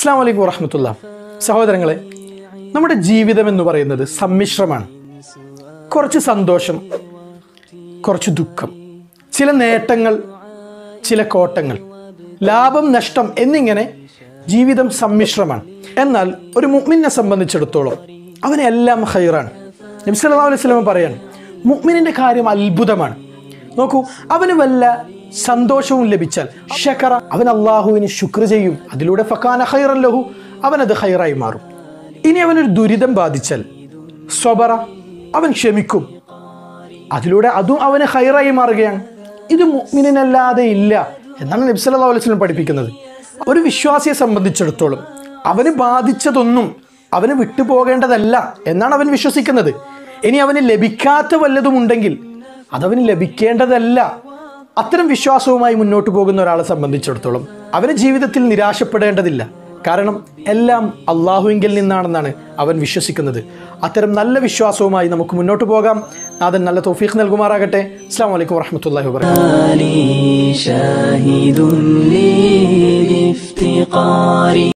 അസ്സാം വലൈക്കും വറഹമത്തുള്ള സഹോദരങ്ങളെ നമ്മുടെ ജീവിതം എന്ന് പറയുന്നത് സമ്മിശ്രമാണ് കുറച്ച് സന്തോഷം കുറച്ച് ദുഃഖം ചില നേട്ടങ്ങൾ ചില കോട്ടങ്ങൾ ലാഭം നഷ്ടം എന്നിങ്ങനെ ജീവിതം സമ്മിശ്രമാണ് എന്നാൽ ഒരു മുഅ്മിനെ സംബന്ധിച്ചിടത്തോളം അവനെല്ലാം ഹൈറാണ് നബി സല്ലല്ലാഹു അലൈഹി വസല്ലം പറയാണ് മുഅ്മിനിന്റെ കാര്യം അത്ഭുതമാണ് നോക്കൂ അവന് വല്ല സന്തോഷവും ലഭിച്ചാൽ ഷക്കറ അവൻ അള്ളാഹുവിന് ശുക്ർ ചെയ്യും അതിലൂടെ ഫക്കാന ഹൈറൻ ലഹു അവനത് ഹൈറായി മാറും ഇനി അവനൊരു ദുരിതം ബാധിച്ചാൽ സ്വബറ അവൻ ക്ഷമിക്കും അതിലൂടെ അതും അവന് ഹൈറായി മാറുകയാണ് ഇത് മുഅ്മിനല്ലാതെ ഇല്ല എന്നാണ് നബി സല്ലല്ലാഹു അലൈഹി വസല്ലം പഠിപ്പിക്കുന്നത് ഒരു വിശ്വാസിയെ സംബന്ധിച്ചിടത്തോളം അവന് ബാധിച്ചതൊന്നും അവന് വിട്ടുപോകേണ്ടതല്ല എന്നാണ് അവൻ വിശ്വസിക്കുന്നത് ഇനി അവന് ലഭിക്കാത്ത വല്ലതും ഉണ്ടെങ്കിൽ അതവന് ലഭിക്കേണ്ടതല്ല അത്തരം വിശ്വാസവുമായി മുന്നോട്ട് പോകുന്ന ഒരാളെ സംബന്ധിച്ചിടത്തോളം അവന് ജീവിതത്തിൽ നിരാശപ്പെടേണ്ടതില്ല കാരണം എല്ലാം അള്ളാഹുവിങ്കിൽ നിന്നാണെന്നാണ് അവൻ വിശ്വസിക്കുന്നത് അത്തരം നല്ല വിശ്വാസവുമായി നമുക്ക് മുന്നോട്ട് പോകാം നാഥൻ നല്ല തോഫീഖ് നൽകുമാറാകട്ടെ അസ്സാം വലൈക്കും വറഹമത്തല്ലാഹി വാബർക്കാത്തു لي شاهد لي بافتقاري